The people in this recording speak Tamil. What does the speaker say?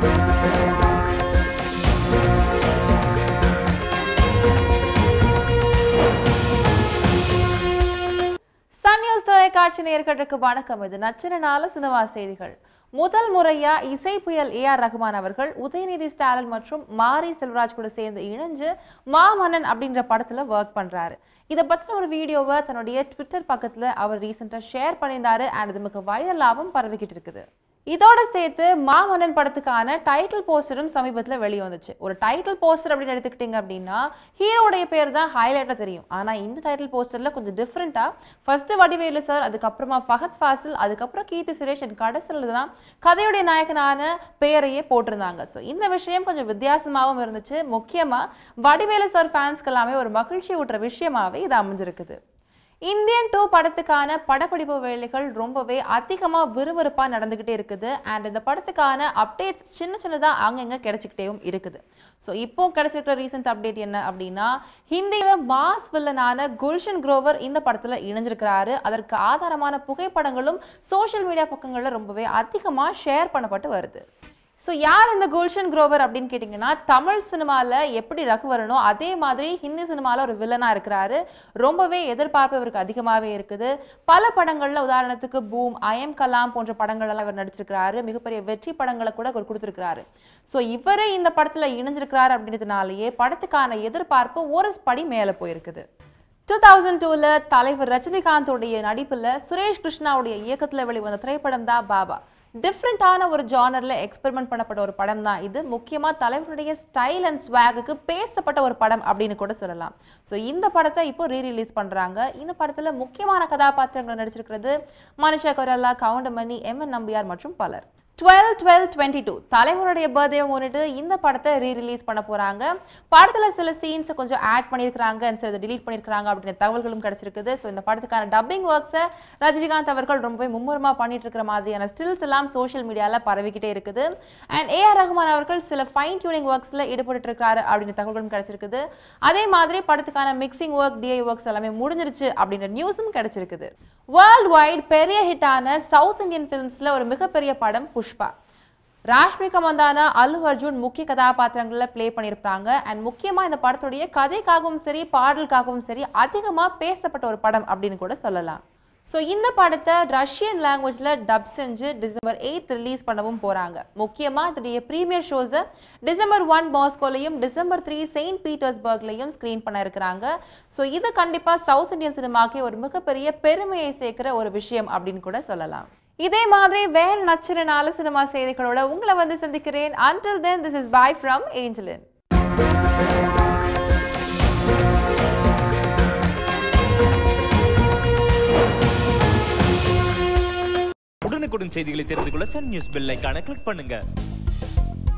சன் நியூஸ் தொலைக்காட்சி நேயர்களுக்கு வணக்கம் இது நச்சின நாள சினிமா செய்திகள் முதல் முறையா இசை புயல் ஏ ஆர் ரகுமான் அவர்கள் உதயநிதி ஸ்டாலின் மற்றும் மாரி செல்வராஜ் கூட சேர்ந்து இணைஞ்சு மாமன்னன் அப்படின்ற படத்துல ஒர்க் பண்றாரு இதை பத்தின ஒரு வீடியோவை தன்னுடைய ட்விட்டர் பக்கத்துல அவர் ரீசெண்டா ஷேர் பண்ணியிருந்தாரு அண்ட் இது மிக வைரலாகவும் பரவிக்கிட்டு இருக்குது இதோட சேர்த்து மாமன்னன் படத்துக்கான டைட்டில் போஸ்டரும் சமீபத்துல வெளியே வந்துச்சு ஒரு டைட்டில் போஸ்டர் அப்படின்னு எடுத்துக்கிட்டீங்க அப்படின்னா ஹீரோடைய பேர் தான் ஹைலைட்டா தெரியும் ஆனா இந்த டைட்டில் போஸ்டர்ல கொஞ்சம் டிஃப்ரெண்டா ஃபர்ஸ்ட் வடிவேலு சார் அதுக்கப்புறமா ஃபஹத் ஃபாசில் அதுக்கப்புறம் கீர்த்தி சுரேஷ் அண்ட் கடைசியில் தான் கதையுடைய நாயகனான பெயரையே போட்டிருந்தாங்க ஸோ இந்த விஷயம் கொஞ்சம் வித்தியாசமாகவும் இருந்துச்சு முக்கியமா வடிவேலு சார் ஃபேன்ஸ்க்கு எல்லாமே ஒரு மகிழ்ச்சி ஊட்டுற விஷயமாவே இது அமைஞ்சிருக்குது இந்தியன் டூ படத்துக்கான படப்பிடிப்பு வேலைகள் ரொம்பவே அதிகமாக விறுவிறுப்பாக நடந்துக்கிட்டே இருக்குது அண்ட் இந்த படத்துக்கான அப்டேட்ஸ் சின்ன சின்னதாக அங்கங்கே கிடைச்சிக்கிட்டேவும் இருக்குது ஸோ இப்போ கிடைச்சிருக்கிற ரீசெண்ட் அப்டேட் என்ன அப்படின்னா ஹிந்தியில் மாஸ் வில்லனான குல்ஷன் குரோவர் இந்த படத்தில் இணைஞ்சிருக்கிறாரு அதற்கு ஆதாரமான புகைப்படங்களும் சோஷியல் மீடியா பக்கங்களில் ரொம்பவே அதிகமாக ஷேர் பண்ணப்பட்டு வருது ஸோ யார் இந்த குல்ஷன் குரோவர் அப்படின்னு கேட்டிங்கன்னா தமிழ் சினிமாவில் எப்படி ரகுவரனோ அதே மாதிரி ஹிந்தி சினிமாவில் ஒரு வில்லனாக இருக்கிறாரு ரொம்பவே எதிர்பார்ப்பு இவருக்கு அதிகமாகவே இருக்குது பல படங்களில் உதாரணத்துக்கு பூம் ஐஎம் கலாம் போன்ற படங்கள்லாம் இவர் நடிச்சிருக்கிறாரு மிகப்பெரிய வெற்றி படங்களை கூட இவர் கொடுத்துருக்கிறாரு ஸோ இவரே இந்த படத்தில் இணைஞ்சிருக்கிறாரு அப்படின்றதுனாலேயே படத்துக்கான எதிர்பார்ப்பு ஒரு படி மேலே போயிருக்குது டூ தௌசண்ட் டூவில் தலைவர் ரஜினிகாந்தோடைய நடிப்பில் சுரேஷ் கிருஷ்ணாவுடைய இயக்கத்தில் வெளிவந்த திரைப்படம் தான் பாபா டிஃப்ரெண்ட்டான ஒரு ஜானரில் எக்ஸ்பெரிமெண்ட் பண்ணப்பட்ட ஒரு படம் தான் இது முக்கியமாக தலைவருடைய ஸ்டைல் அண்ட் ஸ்வாகுக்கு பேசப்பட்ட ஒரு படம் அப்படின்னு கூட சொல்லலாம் ஸோ இந்த படத்தை இப்போ ரீ ரிலீஸ் பண்ணுறாங்க இந்த படத்தில் முக்கியமான கதாபாத்திரங்கள் நடிச்சிருக்கிறது மனிஷா கொரல்லா கவுண்டமணி எம் என் நம்பியார் மற்றும் பலர் டுவெல் டுவெல் டுவெண்ட்டி டூ தலைவருடைய பர்த்டே முன்னிட்டு இந்த படத்தை ரீ ரிலீஸ் பண்ண போறாங்க படத்துல சில சீன்ஸை கொஞ்சம் ஆட் பண்ணியிருக்காங்க சில டிலீட் பண்ணியிருக்காங்க அப்படின்ற தகவல்களும் கிடைச்சிருக்குது ஸோ இந்த படத்துக்கான டப்பிங் ஒர்க்ஸை ரஜினிகாந்த் அவர்கள் ரொம்பவே மும்முரமா பண்ணிட்டு இருக்கிற மாதிரியான ஸ்டில்ஸ் எல்லாம் சோஷியல் மீடியால பரவிக்கிட்டே இருக்குது அண்ட் ஏ ஆர் ரஹ்மான் அவர்கள் சில ஃபைன் டியூனிங் ஒர்க்ஸ்ல ஈடுபட்டு இருக்காரு அப்படின்ற தகவல்களும் கிடைச்சிருக்குது அதே மாதிரி படத்துக்கான மிக்சிங் ஒர்க் டிஐ ஒர்க்ஸ் எல்லாமே முடிஞ்சிருச்சு அப்படின்ற நியூஸும் கிடைச்சிருக்குது வேர்ல்ட் வைட் பெரிய ஹிட்டான சவுத் இந்தியன் ஃபிலிம்ஸ்ல ஒரு மிகப்பெரிய படம் புஷ்பா ராஷ்மிகா மந்தானா அல்லு அர்ஜுன் முக்கிய கதாபாத்திரங்களில் ப்ளே பண்ணியிருப்பாங்க அண்ட் முக்கியமாக இந்த படத்துடைய கதைக்காகவும் சரி பாடலுக்காகவும் சரி அதிகமாக பேசப்பட்ட ஒரு படம் அப்படின்னு கூட சொல்லலாம் ஸோ இந்த படத்தை ரஷ்யன் லாங்குவேஜில் டப் செஞ்சு டிசம்பர் எயித் ரிலீஸ் பண்ணவும் போகிறாங்க முக்கியமாக இதோடைய ப்ரீமியர் ஷோஸை டிசம்பர் ஒன் மாஸ்கோலையும் டிசம்பர் த்ரீ செயின்ட் பீட்டர்ஸ்பர்க்லையும் ஸ்க்ரீன் பண்ண இருக்கிறாங்க ஸோ இது கண்டிப்பாக சவுத் இந்தியன் சினிமாக்கே ஒரு மிகப்பெரிய பெருமையை சேர்க்கிற ஒரு விஷயம் அப்படின்னு கூட சொல்லலாம் இதே மாதிரி வேற நச்சின நாலு சினிமா செய்திகளோட உங்களை வந்து சந்திக்கிறேன் until then this is bye from ஏஞ்சலின் உடனுக்குடன் செய்திகளை தெரிந்து கொள்ள சன் நியூஸ் பெல் ஐகானை கிளிக் பண்ணுங்க